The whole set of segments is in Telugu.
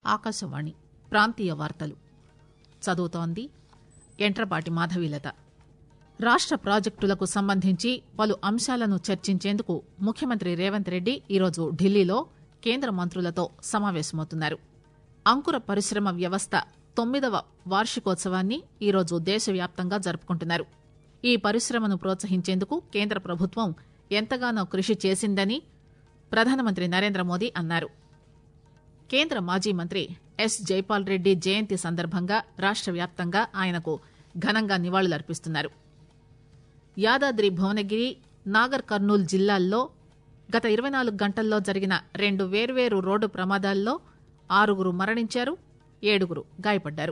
ఆకాశవాణి ప్రాంతీయ వార్తలు చదువుతోంది ఎంట్రపాటి మాధవీలత రాష్ట ప్రాజెక్టులకు సంబంధించి పలు అంశాలను చర్చించేందుకు ముఖ్యమంత్రి రేవంత్ రెడ్డి ఈరోజు ఢిల్లీలో కేంద్ర మంత్రులతో సమావేశమవుతున్నారు అంకుర పరిశ్రమ వ్యవస్థ తొమ్మిదవ వార్షికోత్సవాన్ని ఈరోజు దేశవ్యాప్తంగా జరుపుకుంటున్నారు ఈ పరిశ్రమను ప్రోత్సహించేందుకు కేంద్ర ప్రభుత్వం ఎంతగానో కృషి చేసిందని ప్రధానమంత్రి నరేంద్ర మోదీ అన్నారు కేంద్ర మాజీ మంత్రి ఎస్ జైపాల్ రెడ్డి జయంతి సందర్భంగా రాష్ట వ్యాప్తంగా ఆయనకు ఘనంగా నివాళులర్పిస్తున్నారు యాదాద్రి భువనగిరి నాగర్ కర్నూల్ జిల్లాల్లో గత ఇరవై నాలుగు గంటల్లో జరిగిన రెండు వేర్వేరు రోడ్డు ప్రమాదాల్లో ఆరుగురు మరణించారు ఏడుగురు గాయపడ్డారు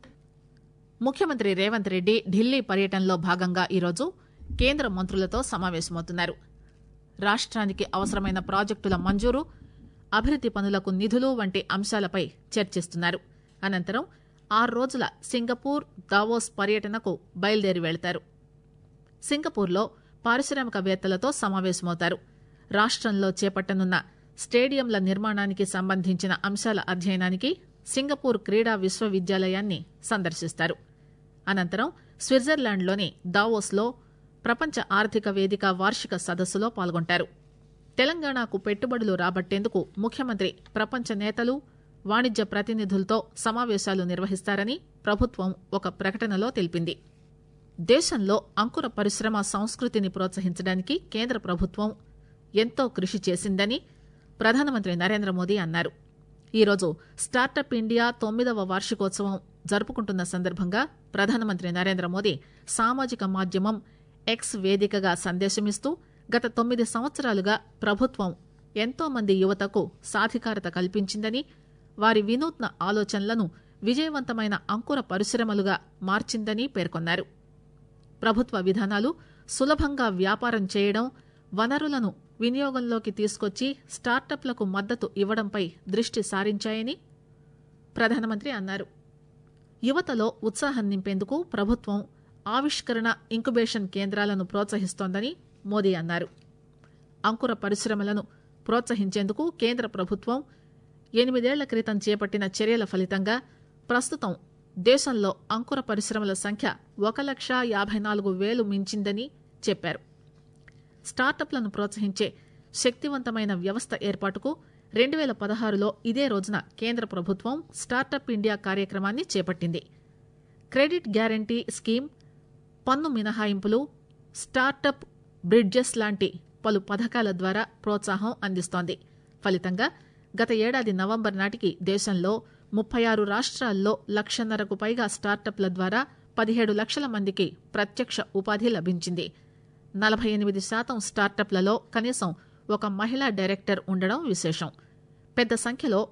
ముఖ్యమంత్రి రేవంత్ రెడ్డి ఢిల్లీ పర్యటనలో భాగంగా ఈరోజు కేంద్ర మంత్రులతో సమావేశమవుతున్నారు రాష్ట్రానికి అవసరమైన ప్రాజెక్టుల మంజూరు అభివృద్ది పనులకు నిధులు వంటి అంశాలపై చర్చిస్తున్నారు అనంతరం ఆరు రోజుల సింగపూర్ దావోస్ పర్యటనకు బయలుదేరి వెళతారు సింగపూర్లో పారిశ్రామికవేత్తలతో సమావేశమవుతారు రాష్టంలో చేపట్టనున్న స్టేడియంల నిర్మాణానికి సంబంధించిన అంశాల అధ్యయనానికి సింగపూర్ క్రీడా విశ్వవిద్యాలయాన్ని సందర్శిస్తారు అనంతరం స్విట్జర్లాండ్లోని దావోస్లో ప్రపంచ ఆర్థిక వేదిక వార్షిక సదస్సులో పాల్గొంటారు తెలంగాణకు పెట్టుబడులు రాబట్టేందుకు ముఖ్యమంత్రి ప్రపంచ నేతలు వాణిజ్య ప్రతినిధులతో సమావేశాలు నిర్వహిస్తారని ప్రభుత్వం ఒక ప్రకటనలో తెలిపింది దేశంలో అంకుర పరిశ్రమ సంస్కృతిని ప్రోత్సహించడానికి కేంద్ర ప్రభుత్వం ఎంతో కృషి చేసిందని ప్రధానమంత్రి నరేంద్ర మోదీ అన్నారు ఈరోజు స్టార్టప్ ఇండియా తొమ్మిదవ వార్షికోత్సవం జరుపుకుంటున్న సందర్భంగా ప్రధానమంత్రి నరేంద్ర మోదీ సామాజిక మాధ్యమం ఎక్స్ వేదికగా సందేశమిస్తూ గత తొమ్మిది సంవత్సరాలుగా ప్రభుత్వం ఎంతో మంది యువతకు సాధికారత కల్పించిందని వారి వినూత్న ఆలోచనలను విజయవంతమైన అంకుర పరిశ్రమలుగా మార్చిందని పేర్కొన్నారు ప్రభుత్వ విధానాలు సులభంగా వ్యాపారం చేయడం వనరులను వినియోగంలోకి తీసుకొచ్చి స్టార్టప్లకు మద్దతు ఇవ్వడంపై దృష్టి సారించాయని ప్రధానమంత్రి అన్నారు యువతలో ఉత్సాహం నింపేందుకు ప్రభుత్వం ఆవిష్కరణ ఇంకుబేషన్ కేంద్రాలను ప్రోత్సహిస్తోందని మోదీ అన్నారు అంకుర పరిశ్రమలను ప్రోత్సహించేందుకు కేంద్ర ప్రభుత్వం ఎనిమిదేళ్ల క్రితం చేపట్టిన చర్యల ఫలితంగా ప్రస్తుతం దేశంలో అంకుర పరిశ్రమల సంఖ్య ఒక లక్ష యాభై నాలుగు వేలు మించిందని చెప్పారు స్టార్టప్లను ప్రోత్సహించే శక్తివంతమైన వ్యవస్థ ఏర్పాటుకు రెండు వేల పదహారులో ఇదే రోజున కేంద్ర ప్రభుత్వం స్టార్టప్ ఇండియా కార్యక్రమాన్ని చేపట్టింది క్రెడిట్ గ్యారంటీ స్కీమ్ పన్ను మినహాయింపులు స్టార్టప్ బ్రిడ్జెస్ లాంటి పలు పథకాల ద్వారా ప్రోత్సాహం అందిస్తోంది ఫలితంగా గత ఏడాది నవంబర్ నాటికి దేశంలో ముప్పై ఆరు రాష్ట్రాల్లో లక్షన్నరకు పైగా స్టార్టప్ల ద్వారా పదిహేడు లక్షల మందికి ప్రత్యక్ష ఉపాధి లభించింది నలభై ఎనిమిది శాతం స్టార్టప్లలో కనీసం ఒక మహిళా డైరెక్టర్ ఉండడం విశేషం పెద్ద సంఖ్యలో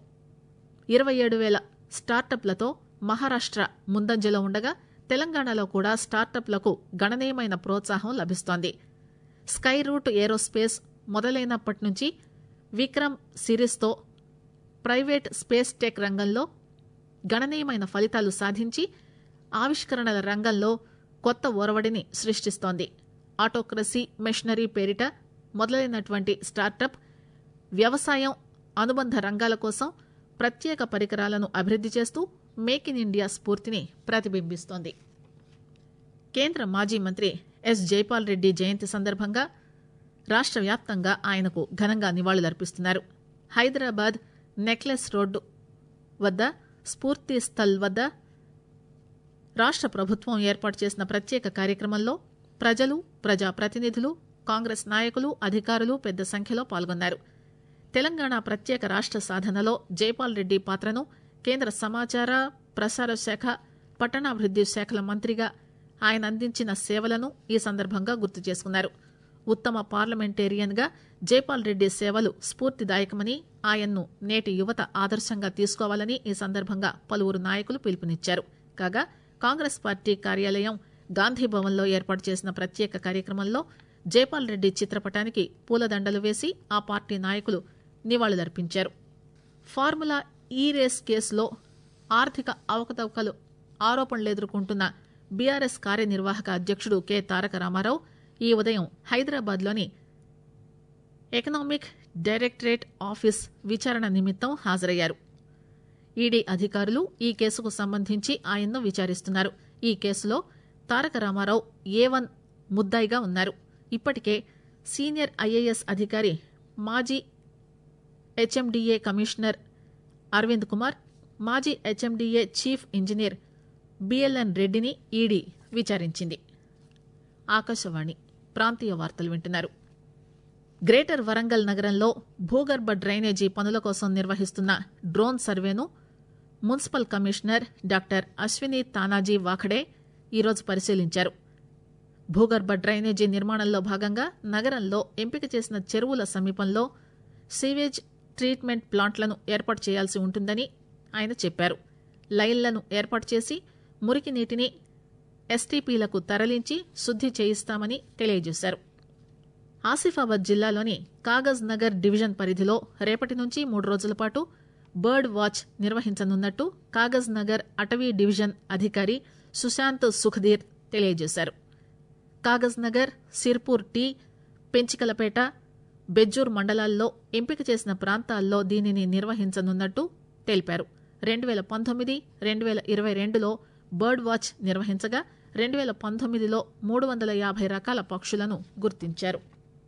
ఇరవై ఏడు వేల స్టార్టప్లతో మహారాష్ట్ర ముందంజలో ఉండగా తెలంగాణలో కూడా స్టార్టప్లకు గణనీయమైన ప్రోత్సాహం లభిస్తోంది స్కై రూట్ ఏరోస్పేస్ మొదలైనప్పటి నుంచి విక్రమ్ సిరీస్తో ప్రైవేట్ స్పేస్ టెక్ రంగంలో గణనీయమైన ఫలితాలు సాధించి ఆవిష్కరణల రంగంలో కొత్త ఒరవడిని సృష్టిస్తోంది ఆటోక్రసీ మెషినరీ పేరిట మొదలైనటువంటి స్టార్టప్ వ్యవసాయం అనుబంధ రంగాల కోసం ప్రత్యేక పరికరాలను అభివృద్ది చేస్తూ మేక్ ఇన్ ఇండియా స్ఫూర్తిని ప్రతిబింబిస్తోంది కేంద్ర మాజీ మంత్రి ఎస్ జైపాల్ రెడ్డి జయంతి సందర్భంగా రాష్ట్ర వ్యాప్తంగా ఆయనకు ఘనంగా నివాళులర్పిస్తున్నారు హైదరాబాద్ నెక్లెస్ రోడ్డు వద్ద స్ఫూర్తి స్థల్ వద్ద రాష్ట్ర ప్రభుత్వం ఏర్పాటు చేసిన ప్రత్యేక కార్యక్రమంలో ప్రజలు ప్రజాప్రతినిధులు కాంగ్రెస్ నాయకులు అధికారులు పెద్ద సంఖ్యలో పాల్గొన్నారు తెలంగాణ ప్రత్యేక రాష్ట్ర సాధనలో జైపాల్ రెడ్డి పాత్రను కేంద్ర సమాచార ప్రసార శాఖ పట్టణాభివృద్ది శాఖల మంత్రిగా ఆయన అందించిన సేవలను ఈ సందర్భంగా గుర్తు చేసుకున్నారు ఉత్తమ పార్లమెంటేరియన్ గా జైపాల్ రెడ్డి సేవలు స్ఫూర్తిదాయకమని ఆయన్ను నేటి యువత ఆదర్శంగా తీసుకోవాలని ఈ సందర్భంగా పలువురు నాయకులు పిలుపునిచ్చారు కాగా కాంగ్రెస్ పార్టీ కార్యాలయం గాంధీభవన్లో ఏర్పాటు చేసిన ప్రత్యేక కార్యక్రమంలో జైపాల్ రెడ్డి చిత్రపటానికి పూలదండలు వేసి ఆ పార్టీ నాయకులు నివాళులర్పించారు ఫార్ములా ఈ రేస్ కేసులో ఆర్థిక అవకతవకలు ఆరోపణలు ఎదుర్కొంటున్న బీఆర్ఎస్ కార్యనిర్వాహక అధ్యక్షుడు కె తారక రామారావు ఈ ఉదయం హైదరాబాద్లోని ఎకనామిక్ డైరెక్టరేట్ ఆఫీస్ విచారణ నిమిత్తం హాజరయ్యారు ఈడీ అధికారులు ఈ కేసుకు సంబంధించి ఆయన్ను విచారిస్తున్నారు ఈ కేసులో తారక రామారావు ఏ వన్ ముద్దాయిగా ఉన్నారు ఇప్పటికే సీనియర్ ఐఏఎస్ అధికారి మాజీ హెచ్ఎండిఏ కమిషనర్ అరవింద్ కుమార్ మాజీ హెచ్ఎండిఏ చీఫ్ ఇంజనీర్ బిఎల్ఎన్ రెడ్డిని ఈడీ విచారించింది ఆకాశవాణి ప్రాంతీయ వార్తలు వింటున్నారు గ్రేటర్ వరంగల్ నగరంలో భూగర్భ డ్రైనేజీ పనుల కోసం నిర్వహిస్తున్న డ్రోన్ సర్వేను municipal commissioner doctor Ashwini Tanaji Wakhade ఈరోజు పరిశీలించారు భూగర్భ డ్రైనేజీ నిర్మాణంలో భాగంగా నగరంలో ఎంపిక చేసిన చెరువుల సమీపంలో సీవేజ్ ట్రీట్మెంట్ ప్లాంట్లను ఏర్పాటు చేయాల్సి ఉంటుందని ఆయన చెప్పారు లైన్లను ఏర్పాటు చేసి మురికి నీటిని ఎస్టీపీలకు తరలించి శుద్ది చేయిస్తామని తెలియజేశారు ఆసిఫాబాద్ జిల్లాలోని కాగజ్ నగర్ డివిజన్ పరిధిలో రేపటి నుంచి మూడు రోజుల పాటు బర్డ్ వాచ్ నిర్వహించనున్నట్టు కాగజ్ నగర్ అటవీ డివిజన్ అధికారి సుశాంత్ సుఖదీర్ తెలియజేశారు కాగజ్ నగర్ సిర్పూర్ టీ పెంచికలపేట బెజ్జూర్ మండలాల్లో ఎంపిక చేసిన ప్రాంతాల్లో దీనిని నిర్వహించనున్నట్టు తెలిపారు రెండు వేల పంతొమ్మిది రెండు వేల ఇరవై రెండులో బర్డ్ వాచ్ నిర్వహించగా రెండు వేల పంతొమ్మిదిలో మూడు వందల యాభై రకాల పక్షులను గుర్తించారు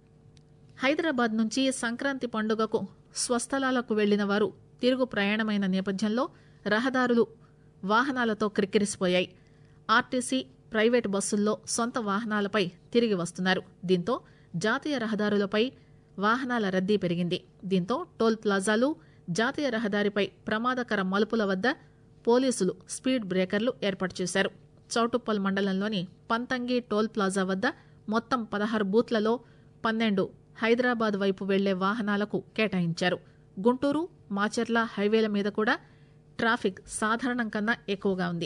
హైదరాబాద్ నుంచి సంక్రాంతి పండుగకు స్వస్థలాలకు వెళ్లిన వారు తిరుగు ప్రయాణమైన నేపథ్యంలో రహదారులు వాహనాలతో క్రిక్కిరిసిపోయాయి ఆర్టీసీ ప్రైవేటు బస్సుల్లో సొంత వాహనాలపై తిరిగి వస్తున్నారు దీంతో జాతీయ రహదారులపై వాహనాల రద్దీ పెరిగింది దీంతో టోల్ ప్లాజాలు జాతీయ రహదారిపై ప్రమాదకర మలుపుల వద్ద పోలీసులు స్పీడ్ బ్రేకర్లు ఏర్పాటు చేశారు చౌటుప్పల్ మండలంలోని పంతంగి టోల్ ప్లాజా వద్ద మొత్తం పదహారు బూత్లలో పన్నెండు హైదరాబాద్ వైపు వెళ్లే వాహనాలకు కేటాయించారు గుంటూరు మాచర్ల హైవేల మీద కూడా ట్రాఫిక్ సాధారణం కన్నా ఎక్కువగా ఉంది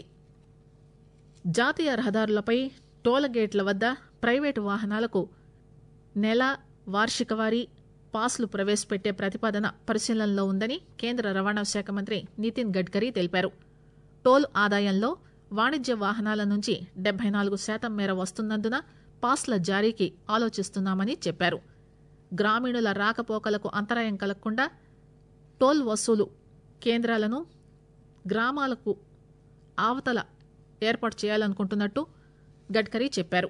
జాతీయ రహదారులపై టోల్ గేట్ల వద్ద ప్రైవేటు వాహనాలకు నెల వార్షికవారీ పాస్లు ప్రవేశపెట్టే ప్రతిపాదన పరిశీలనలో ఉందని కేంద్ర రవాణా శాఖ మంత్రి నితిన్ గడ్కరీ తెలిపారు టోల్ ఆదాయంలో వాణిజ్య వాహనాల నుంచి డెబ్బై నాలుగు శాతం మేర వస్తున్నందున పాస్ల జారీకి ఆలోచిస్తున్నామని చెప్పారు గ్రామీణుల రాకపోకలకు అంతరాయం కలగకుండా టోల్ వసూలు కేంద్రాలను గ్రామాలకు ఆవతల ఏర్పాటు చేయాలనుకుంటున్నట్టు గడ్కరీ చెప్పారు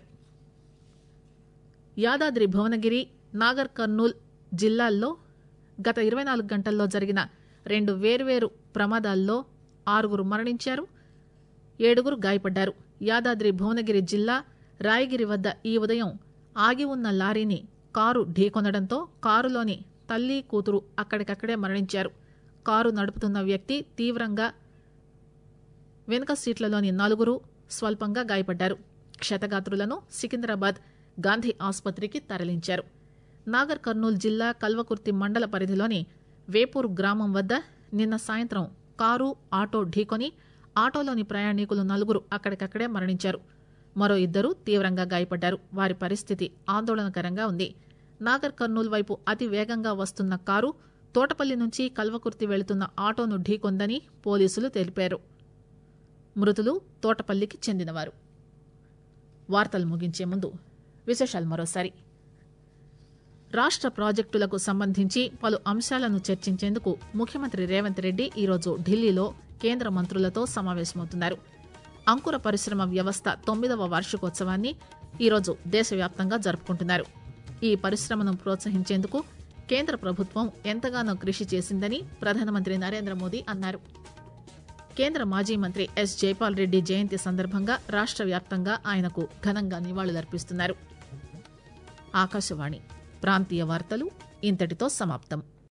యాదాద్రి భువనగిరి నాగర్ కర్నూల్ జిల్లాల్లో గత ఇరవై నాలుగు గంటల్లో జరిగిన రెండు వేర్వేరు ప్రమాదాల్లో ఆరుగురు మరణించారు ఏడుగురు గాయపడ్డారు యాదాద్రి భువనగిరి జిల్లా రాయగిరి వద్ద ఈ ఉదయం ఆగి ఉన్న లారీని కారు ఢీకొనడంతో కారులోని తల్లి కూతురు అక్కడికక్కడే మరణించారు కారు నడుపుతున్న వ్యక్తి తీవ్రంగా వెనుక సీట్లలోని నలుగురు స్వల్పంగా గాయపడ్డారు క్షతగాత్రులను సికింద్రాబాద్ గాంధీ ఆసుపత్రికి తరలించారు నాగర్ కర్నూలు జిల్లా కల్వకుర్తి మండల పరిధిలోని వేపూర్ గ్రామం వద్ద నిన్న సాయంత్రం కారు ఆటో ఢీకొని ఆటోలోని ప్రయాణికులు నలుగురు అక్కడికక్కడే మరణించారు మరో ఇద్దరు తీవ్రంగా గాయపడ్డారు వారి పరిస్థితి ఆందోళనకరంగా ఉంది నాగర్ కర్నూలు వైపు అతి వేగంగా వస్తున్న కారు తోటపల్లి నుంచి కల్వకుర్తి వెళుతున్న ఆటోను ఢీకొందని పోలీసులు తెలిపారు మృతులు తోటపల్లికి చెందినవారు వార్తలు ముగించే ముందు విశేషాలు మరోసారి రాష్ట్ర ప్రాజెక్టులకు సంబంధించి పలు అంశాలను చర్చించేందుకు ముఖ్యమంత్రి రేవంత్ రెడ్డి ఈరోజు ఢిల్లీలో కేంద్ర మంత్రులతో సమావేశమవుతున్నారు అంకుర పరిశ్రమ వ్యవస్థ తొమ్మిదవ వార్షికోత్సవాన్ని ఈరోజు దేశవ్యాప్తంగా జరుపుకుంటున్నారు ఈ పరిశ్రమను ప్రోత్సహించేందుకు కేంద్ర ప్రభుత్వం ఎంతగానో కృషి చేసిందని ప్రధానమంత్రి నరేంద్ర మోదీ అన్నారు కేంద్ర మాజీ మంత్రి ఎస్ జైపాల్ రెడ్డి జయంతి సందర్భంగా రాష్ట్ర వ్యాప్తంగా ఆయనకు ఘనంగా నివాళులర్పిస్తున్నారు ఆకాశవాణి ప్రాంతీయ వార్తలు ఇంతటితో సమాప్తం